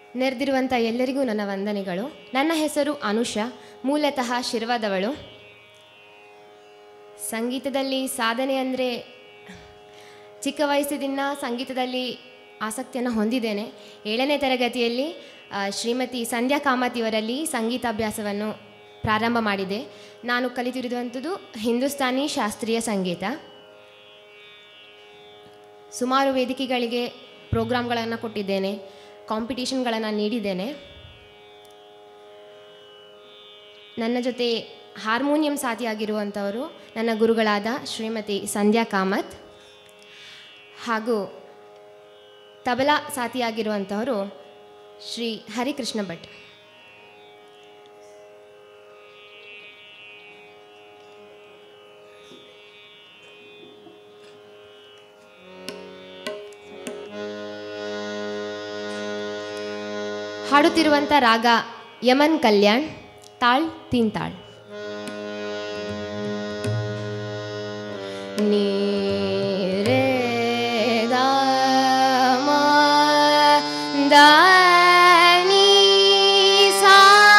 ನೆರೆದಿರುವಂಥ ಎಲ್ಲರಿಗೂ ನನ್ನ ವಂದನೆಗಳು ನನ್ನ ಹೆಸರು ಅನುಷಾ ಮೂಲತಃ ಶಿರ್ವಾದವಳು ಸಂಗೀತದಲ್ಲಿ ಸಾಧನೆ ಅಂದರೆ ಚಿಕ್ಕ ವಯಸ್ಸಿನಿಂದ ಸಂಗೀತದಲ್ಲಿ ಆಸಕ್ತಿಯನ್ನು ಹೊಂದಿದ್ದೇನೆ ಏಳನೇ ತರಗತಿಯಲ್ಲಿ ಆ, ಶ್ರೀಮತಿ ಸಂಧ್ಯಾ ಕಾಮತಿಯವರಲ್ಲಿ ಸಂಗೀತಾಭ್ಯಾಸವನ್ನು ಪ್ರಾರಂಭ ಮಾಡಿದೆ ನಾನು ಕಲಿತಿರುವಂಥದ್ದು ಹಿಂದೂಸ್ತಾನಿ ಶಾಸ್ತ್ರೀಯ ಸಂಗೀತ ಸುಮಾರು ವೇದಿಕೆಗಳಿಗೆ ಪ್ರೋಗ್ರಾಮ್ಗಳನ್ನು ಕೊಟ್ಟಿದ್ದೇನೆ ಕಾಂಪಿಟೇಷನ್ಗಳನ್ನು ನೀಡಿದ್ದೇನೆ ನನ್ನ ಜೊತೆ ಹಾರ್ಮೋನಿಯಂ ಸಾಥಿಯಾಗಿರುವಂಥವರು ನನ್ನ ಗುರುಗಳಾದ ಶ್ರೀಮತಿ ಸಂಧ್ಯಾ ಕಾಮತ್ ಹಾಗೂ ತಬಲಾ ಸಾಥಿಯಾಗಿರುವಂಥವರು ಶ್ರೀ ಹರಿಕೃಷ್ಣ ಭಟ್ ಹಾಡುತ್ತಿರುವಂಥ ರಾಗ ಯಮನ್ ಕಲ್ಯಾಣ್ ತಾಳ್ ತೀನ್ ತಾಳ್ ನೀ ರೇ ಗಾ ಮಾ ದಾ ನೀ ಸಾ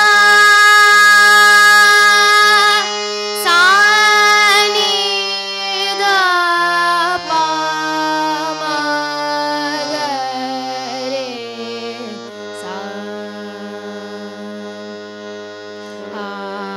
ಸಾ ನೀ ದ ಪಾ ಮಾ ಗ ರೇ ಸಾ ಆ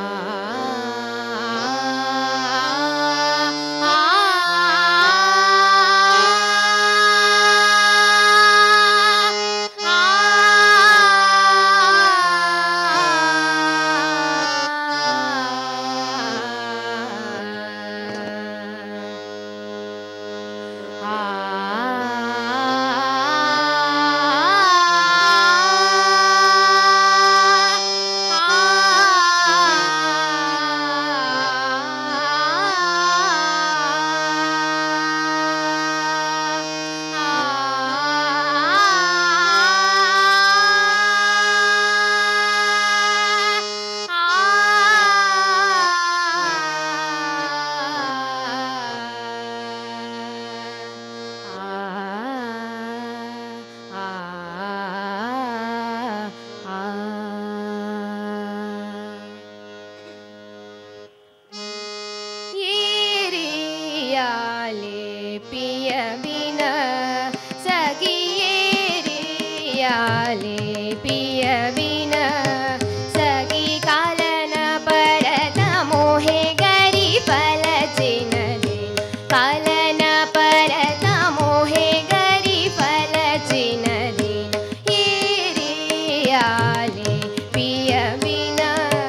ಏರಿಯಾಲೆ ಪಿಯ ಬಿನ ಸಗಿಯೇರಿಯಾಲೆ ಪಿಯ ಬಿನ ಸಗಿ ಕಾಲನ ಪರತ ಮೋಹೆ ಗರಿ ಫಲ ಚಿನದೆ ಕಾಲನ ಪರತ ಮೋಹೆ ಗರಿ ಫಲ ಚಿನದೆ ಏರಿಯಾಲೆ ಪಿಯ ಬಿನ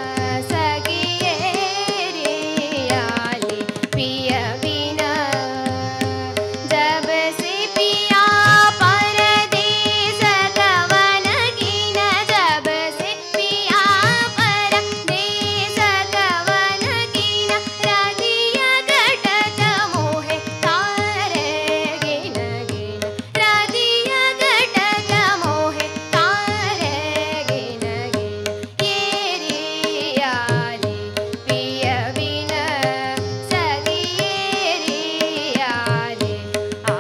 सगियेरियाले पिय बिना जब से पिया परदेस कवन कीन जब से पिया परदेस कवन कीन राधिया घटत मोहे तारे गिन गिन राधिया घटत मोहे तारे गिन गिन ಏರಿಯಾಲೆ ಪಿಯ ಬಿನ ಸಗಿಯೇರಿಯಾಲೆ ಆ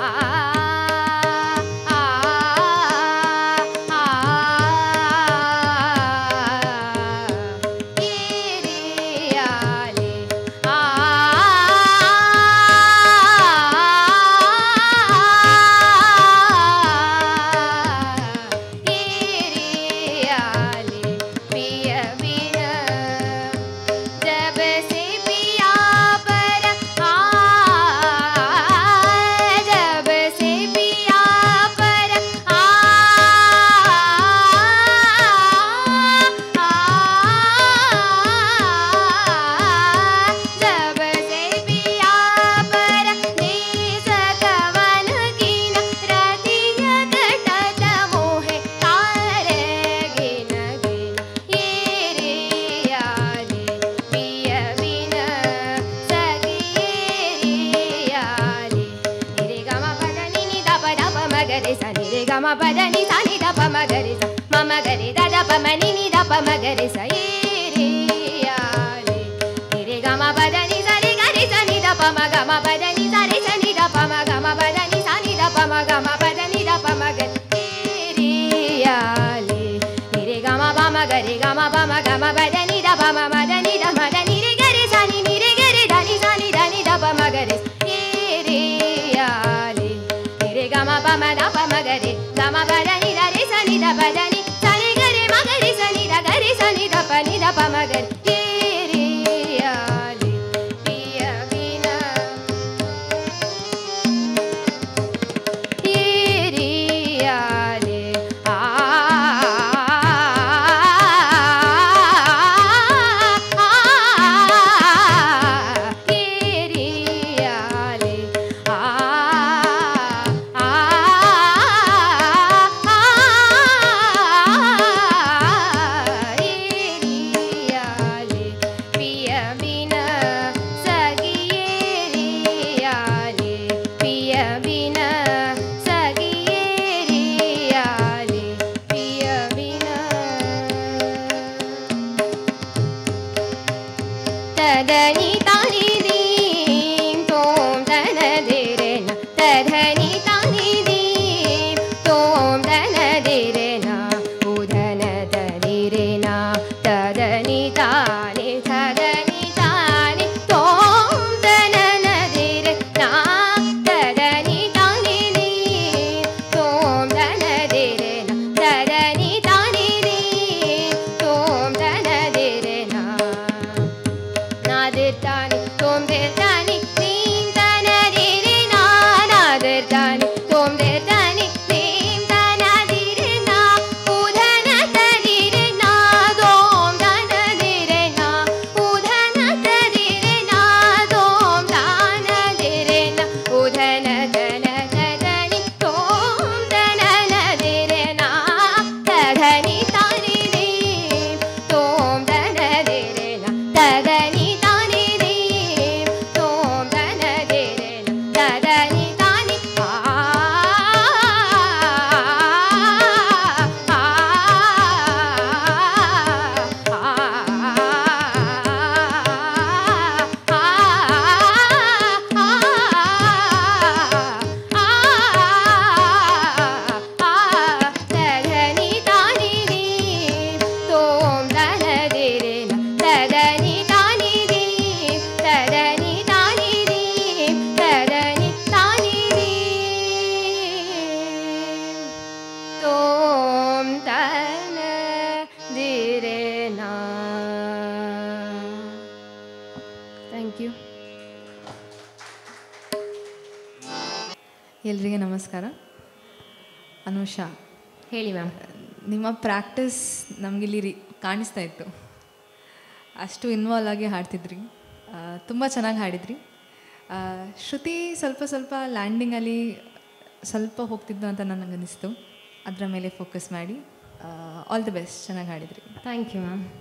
ಆ ಆ ಏರಿಯಾಲೆ ಆ ಏರಿಯಾಲೆ ಪಿಯ ಬಿನ जब से पिया पर आ जब से पिया पर आ जब से पिया पर देश कवन कीन रतिया घटत मोहे तारे गिन गिन ಏರಿಯಾಲೆ ಪಿಯ ಬಿನ ಸಗಿಯೇರಿಯಾಲೆ ನಿರೆ ಗಮ ಪದ ನಿನಿ ದಪ ದಪ ಮಗರೆ ಸ ನಿರೆ ಗಮ ಪದ ನಿ ಸ ನಿ ದಪ ಮಗರೆ ಸ ಮಮ ಗರೆ ದ ದಪ ಮ ನಿ ನಿ ದಪ ಮಗರೆ ಸ ಏರಿಯಾಲೆ ನಿರೆ ಗಮ ಪದ ನಿ ಸ ರಿ ಗರೆ ಸ ನಿ ದಪ ಮ ಗಮ ಪದ ನಿ ಸ ರಿ ಸ ನಿ ದಪ ಮ ಗಮ ಪದ ನಿ ಸ ನಿ ದಪ ಮ ಗಮ ಪದ ನಿ ದಪ ಮ ಗ ಏರಿಯಾಲೆ pa ma ga ma pa da ni da pa ma ma da ni da ma da ni re ga re sa ni ni re ga re da ni sa ni da ni da pa ma ga re ni re ya le ni re ga ma pa ma da pa ma ga re ga ma pa da ni da re sa ni da pa da ni sa ni ga re ma ga re sa ni da ga re sa ni da pa ni da pa ma ga re ni re ya le piya vina Iriale, ah, Iriale, ah, ah, Iriale, Pia Vina, Sagieriale, Pia Vina, Sagieriale, Pia Vina. ತದನಿ ತಾನಿ ದೀಂ ತೋಂ ತನದಿರೆನ ತಧನಿ ತಾನಿ ದೀಂ ತೋಂ ತನದಿರೆನ ಉಧನ ತದಿರೆನ ತದನಿ ತಾನಿ ತದನಿ ತಾನಿ ತೋಂ ತನನದಿರೆ ನಾ ತದನಿ ತಾನಿ ದೀಂ ತೋಂ ತನದಿರೆನ ತದನಿ ತಾನಿ ದೀಂ ತೋಂ ತನದಿರೆನ ನಾದಿರ್ತಾನೆ ತೊಂದಿರ್ತಾನೆ ನೀಂ ತನದಿರೆ ನಾನಾದಿರ್ತಾನೆ ತೊಂದಿರ್ತಾನೆ ನೀಂ ತನದಿರೆ ನಾ ಉಧನ ತದಿರೆ ನಾ ದೋಂ ತನದಿರೆ ನಾ ಉಧನ ತದಿರೆ ನಾ ದೋಂ ತನದಿರೆ ನಾ ಉಧನ ತನ ತದನಿ ತೋಂ ತನನದಿರೆ ನಾ ತಧನಿ ತಾನಿ ದೀಂ ತೋಂ ತನದಿರೆ ನಾ ತದನಿ ತಾನಿ ದೀಂ ತೋಂ ತನದಿರೆ ನಾ ತದನಿ ತಾನಿ ಆ ತದನಿ ತಾನಿ ದೀಂ ತೋಂ ತನದಿರೆ ನಾ ತದನಿ ತಾನಿ ದೀಂ ತದನಿ ತಾನಿ ದೀಂ ತದನಿ ತಾನಿ ದೀಂ ತೋಂ ತನದಿರೆ ನಾ ಥ್ಯಾಂಕ್ ಯು ಎಲ್ರಿಗೆ ನಮಸ್ಕಾರ ಅನುಷಾ ಹೇಳಿ ಮ್ಯಾಮ್ ನಿಮ್ಮ ಪ್ರಾಕ್ಟೀಸ್ ನಮಗಿಲ್ಲಿ ರೀ ಕಾಣಿಸ್ತಾ ಇತ್ತು ಅಷ್ಟು ಇನ್ವಾಲ್ವ್ ಆಗಿ ಹಾಡ್ತಿದ್ರಿ ತುಂಬ ಚೆನ್ನಾಗಿ ಹಾಡಿದ್ರಿ ಆ, ಶ್ರುತಿ ಸ್ವಲ್ಪ ಸ್ವಲ್ಪ ಲ್ಯಾಂಡಿಂಗಲ್ಲಿ ಸ್ವಲ್ಪ ಹೋಗ್ತಿದ್ದು ಅಂತ ನನಗೆ ಅನಿಸ್ತು ಅದರ ಮೇಲೆ ಫೋಕಸ್ ಮಾಡಿ ಆಲ್ ದಿ ಬೆಸ್ಟ್ ಚೆನ್ನಾಗಿ ಹಾಡಿದ್ರಿ ಥ್ಯಾಂಕ್ ಯು ಮ್ಯಾಮ್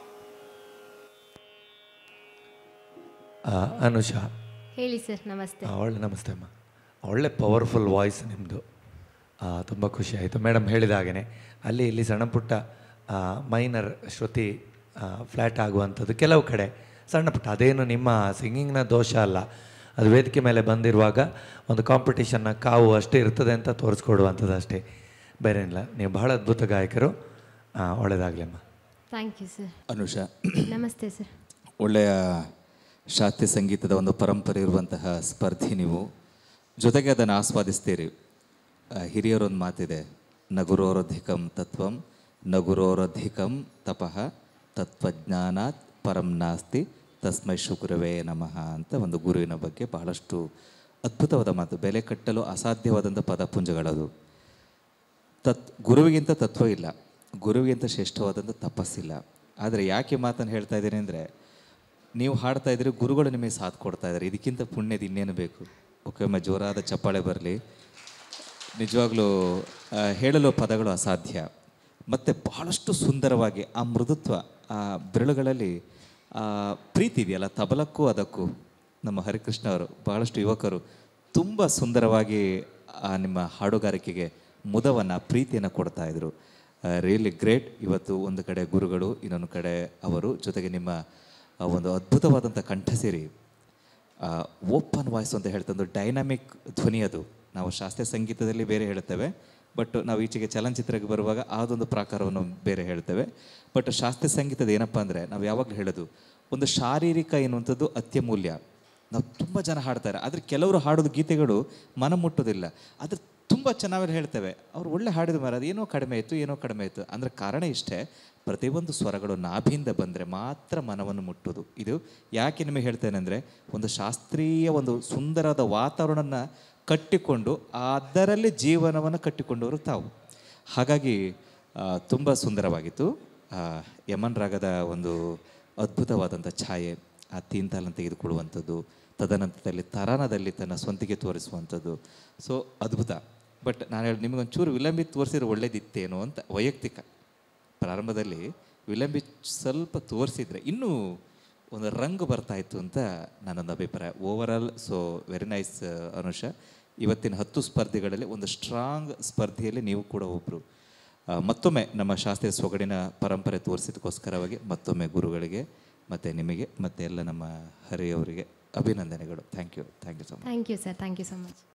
ಆ, ಅನುಷಾ ಹೇಳಿ ಸರ್ ನಮಸ್ತೆ ಆ, ಒಳ್ಳೆ ನಮಸ್ತೆ ಅಮ್ಮ ಒಳ್ಳೆ ಪವರ್ಫುಲ್ ವಾಯ್ಸ್ ನಿಮ್ಮದು ತುಂಬ ಖುಷಿ ಆಯಿತು ಮೇಡಮ್ ಹೇಳಿದ ಹಾಗೆಯೇ ಅಲ್ಲಿ ಇಲ್ಲಿ ಸಣ್ಣ ಪುಟ್ಟ ಮೈನರ್ ಶ್ರುತಿ ಫ್ಲ್ಯಾಟ್ ಆಗುವಂಥದ್ದು ಕೆಲವು ಕಡೆ ಸಣ್ಣ ಪುಟ್ಟ ಅದೇನು ನಿಮ್ಮ ಸಿಂಗಿಂಗ್ನ ದೋಷ ಅಲ್ಲ ಅದು ವೇದಿಕೆ ಮೇಲೆ ಬಂದಿರುವಾಗ ಒಂದು ಕಾಂಪಿಟಿಷನ್ನ ಕಾವು ಅಷ್ಟೇ ಇರ್ತದೆ ಅಂತ ತೋರಿಸ್ಕೊಡುವಂಥದ್ದು ಅಷ್ಟೇ ಬೇರೆ ಏನಿಲ್ಲ ನೀವು ಬಹಳ ಅದ್ಭುತ ಗಾಯಕರು ಒಳ್ಳೆಯದಾಗಲಿ ಅಮ್ಮ ಥ್ಯಾಂಕ್ ಯು ಸರ್ ಅನುಷಾ ನಮಸ್ತೆ ಸರ್ ಒಳ್ಳೆಯ ಶಾಸ್ತ್ರೀಯ ಸಂಗೀತದ ಒಂದು ಪರಂಪರೆ ಇರುವಂತಹ ಸ್ಪರ್ಧಿ ನೀವು ಜೊತೆಗೆ ಅದನ್ನು ಆಸ್ವಾದಿಸ್ತೀರಿ ಆ, ಹಿರಿಯರೊಂದು ಮಾತಿದೆ ನಗುರೋರಧಿಕಂ ತತ್ವಂ ನಗುರೋರಧಿಕಂ ತಪಃ ತತ್ವಜ್ಞಾನಾತ್ ಪರಂ ನಾಸ್ತಿ ತಸ್ಮೈ ಶುಕ್ರವೇ ನಮಃ ಅಂತ ಒಂದು ಗುರುವಿನ ಬಗ್ಗೆ ಬಹಳಷ್ಟು ಅದ್ಭುತವಾದ ಮಾತು ಬೆಲೆ ಕಟ್ಟಲು ಅಸಾಧ್ಯವಾದಂಥ ಪದಪುಂಜಗಳದು ತತ್ ಗುರುವಿಗಿಂತ ತತ್ವ ಇಲ್ಲ ಗುರುವಿಗಿಂತ ಶ್ರೇಷ್ಠವಾದಂಥ ತಪಸ್ಸಿಲ್ಲ ಆದರೆ ಯಾಕೆ ಮಾತನ್ನು ಹೇಳ್ತಾ ಇದ್ದೀನಿ ಅಂದರೆ ನೀವು ಹಾಡ್ತಾ ಇದ್ದೀರಿ ಗುರುಗಳು ನಿಮಗೆ ಸಾಥ್ ಕೊಡ್ತಾ ಇದ್ದಾರೆ ಇದಕ್ಕಿಂತ ಪುಣ್ಯದ ಇನ್ನೇನು ಬೇಕು ಓಕೆ ಒಮ್ಮೆ ಜೋರಾದ ಚಪ್ಪಾಳೆ ಬರಲಿ ನಿಜವಾಗ್ಲೂ ಆ, ಹೇಳಲು ಪದಗಳು ಅಸಾಧ್ಯ ಮತ್ತು ಬಹಳಷ್ಟು ಸುಂದರವಾಗಿ ಆ ಮೃದುತ್ವ ಆ ಬೆರಳುಗಳಲ್ಲಿ ಆ ಪ್ರೀತಿ ಇದೆಯಲ್ಲ ತಬಲಕ್ಕೂ ಅದಕ್ಕೂ ನಮ್ಮ ಹರಿಕೃಷ್ಣ ಅವರು ಬಹಳಷ್ಟು ಯುವಕರು ತುಂಬ ಸುಂದರವಾಗಿ ಆ ನಿಮ್ಮ ಹಾಡುಗಾರಿಕೆಗೆ ಮುದವನ್ನು ಪ್ರೀತಿಯನ್ನು ಕೊಡ್ತಾ ಇದ್ರು ರಿಯಲಿ ಗ್ರೇಟ್ ಇವತ್ತು ಒಂದು ಕಡೆ ಗುರುಗಳು ಇನ್ನೊಂದು ಕಡೆ ಅವರು ಜೊತೆಗೆ ನಿಮ್ಮ ಆ ಒಂದು ಅದ್ಭುತವಾದಂಥ ಕಂಠಸಿರಿ ಓಪನ್ ವಾಯ್ಸ್ ಅಂತ ಹೇಳ್ತಂದು ಡೈನಾಮಿಕ್ ಧ್ವನಿ ಅದು ನಾವು ಶಾಸ್ತ್ರೀಯ ಸಂಗೀತದಲ್ಲಿ ಬೇರೆ ಹೇಳ್ತೇವೆ ಬಟ್ ನಾವು ಈಚೆಗೆ ಚಲನಚಿತ್ರಕ್ಕೆ ಬರುವಾಗ ಅದೊಂದು ಪ್ರಾಕಾರವನ್ನು ಬೇರೆ ಹೇಳ್ತೇವೆ ಬಟ್ ಶಾಸ್ತ್ರೀಯ ಸಂಗೀತದ ಏನಪ್ಪ ಅಂದರೆ ನಾವು ಯಾವಾಗಲೂ ಹೇಳೋದು ಒಂದು ಶಾರೀರಿಕ ಎನ್ನುವಂಥದ್ದು ಅತ್ಯಮೂಲ್ಯ ನಾವು ತುಂಬ ಜನ ಹಾಡ್ತಾರೆ ಆದರೆ ಕೆಲವರು ಹಾಡೋದು ಗೀತೆಗಳು ಮನ ಮುಟ್ಟೋದಿಲ್ಲ ಆದರೆ ತುಂಬ ಚೆನ್ನಾಗಿ ಹೇಳ್ತೇವೆ ಅವ್ರು ಒಳ್ಳೆ ಹಾಡಿದ ಮರ ಅದು ಏನೋ ಕಡಿಮೆ ಆಯಿತು ಏನೋ ಕಡಿಮೆ ಆಯಿತು ಅಂದರೆ ಕಾರಣ ಇಷ್ಟೇ ಪ್ರತಿಯೊಂದು ಸ್ವರಗಳು ನಾಭಿಯಿಂದ ಬಂದರೆ ಮಾತ್ರ ಮನವನ್ನು ಮುಟ್ಟೋದು ಇದು ಯಾಕೆ ನಿಮಗೆ ಹೇಳ್ತೇನೆ ಅಂದರೆ ಒಂದು ಶಾಸ್ತ್ರೀಯ ಒಂದು ಸುಂದರವಾದ ವಾತಾವರಣನ ಕಟ್ಟಿಕೊಂಡು ಅದರಲ್ಲಿ ಜೀವನವನ್ನು ಕಟ್ಟಿಕೊಂಡವರು ತಾವು ಹಾಗಾಗಿ ತುಂಬ ಸುಂದರವಾಗಿತ್ತು ಆ, ಯಮನ್ ರಾಗದ ಒಂದು ಅದ್ಭುತವಾದಂಥ ಛಾಯೆ ಆ ತೀನ್ತಾಲನ್ನು ತೆಗೆದುಕೊಳ್ಳುವಂಥದ್ದು ತದನಂತರದಲ್ಲಿ ತರಾನದಲ್ಲಿ ತನ್ನ ಸ್ವಂತಿಗೆ ತೋರಿಸುವಂಥದ್ದು ಸೊ ಅದ್ಭುತ ಬಟ್ ನಾನು ಹೇಳಿ ನಿಮಗೊಂಚೂರು ವಿಳಂಬಿ ತೋರಿಸಿದ್ರೆ ಒಳ್ಳೇದಿತ್ತೇನೋ ಅಂತ ವೈಯಕ್ತಿಕ ಪ್ರಾರಂಭದಲ್ಲಿ ವಿಳಂಬಿ ಸ್ವಲ್ಪ ತೋರಿಸಿದ್ರೆ ಇನ್ನೂ ಒಂದು ರಂಗು ಬರ್ತಾ ಇತ್ತು ಅಂತ ನನ್ನೊಂದು ಅಭಿಪ್ರಾಯ overall so very nice Anusha ಇವತ್ತಿನ ಹತ್ತು ಸ್ಪರ್ಧೆಗಳಲ್ಲಿ ಒಂದು ಸ್ಟ್ರಾಂಗ್ ಸ್ಪರ್ಧೆಯಲ್ಲಿ ನೀವು ಕೂಡ ಒಬ್ಬರು ಮತ್ತೊಮ್ಮೆ ನಮ್ಮ ಶಾಸ್ತ್ರೀಯ ಸೊಗಡಿನ ಪರಂಪರೆ ತೋರಿಸಿದಕ್ಕೋಸ್ಕರವಾಗಿ ಮತ್ತೊಮ್ಮೆ ಗುರುಗಳಿಗೆ ಮತ್ತು ನಿಮಗೆ ಮತ್ತು ಎಲ್ಲ ನಮ್ಮ ಹರಿಯವರಿಗೆ ಅಭಿನಂದನೆಗಳು thank you thank you so much thank you sir thank you so much